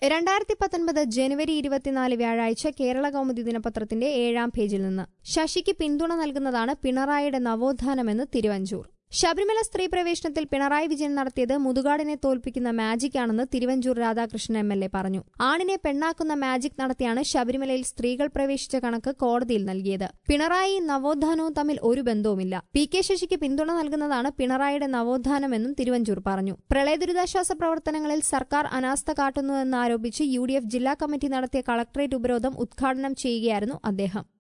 രണ്ടായിരത്തി പത്തൊൻപത് ജനുവരി ഇരുപത്തിനാല് വ്യാഴാഴ്ച കേരള കൗമുദി ദിനപത്രത്തിന്റെ ഏഴാം പേജിൽ നിന്ന് ശശിക്ക് പിന്തുണ നൽകുന്നതാണ് പിണറായിയുടെ നവോത്ഥാനമെന്ന് തിരുവഞ്ചൂർ ശബരിമല സ്ത്രീ പ്രവേശനത്തിൽ പിണറായി വിജയൻ നടത്തിയത് മുതുകാടിനെ തോൽപ്പിക്കുന്ന മാജിക് ആണെന്ന് Thiruvanchoor Radhakrishnan M L A പറഞ്ഞു ആണിനെ പെണ്ണാക്കുന്ന മാജിക് നടത്തിയാണ് ശബരിമലയിൽ സ്ത്രീകൾ പ്രവേശിച്ച കണക്ക് കോടതിയിൽ നൽകിയത് പിണറായി നവോത്ഥാനവും തമ്മിൽ ഒരു ബന്ധവുമില്ല പി കെ ശശിക്ക് പിന്തുണ നൽകുന്നതാണ് പിണറായിയുടെ നവോത്ഥാനമെന്നും തിരുവഞ്ചൂർ പറഞ്ഞു പ്രളയ ദുരിതാശ്വാസ പ്രവർത്തനങ്ങളിൽ സർക്കാർ അനാസ്ഥ കാട്ടുന്നുവെന്ന് ആരോപിച്ച് യു ഡി എഫ് ജില്ലാ കമ്മിറ്റി നടത്തിയ കളക്ടറേറ്റ് ഉപരോധം ഉദ്ഘാടനം ചെയ്യുകയായിരുന്നു അദ്ദേഹം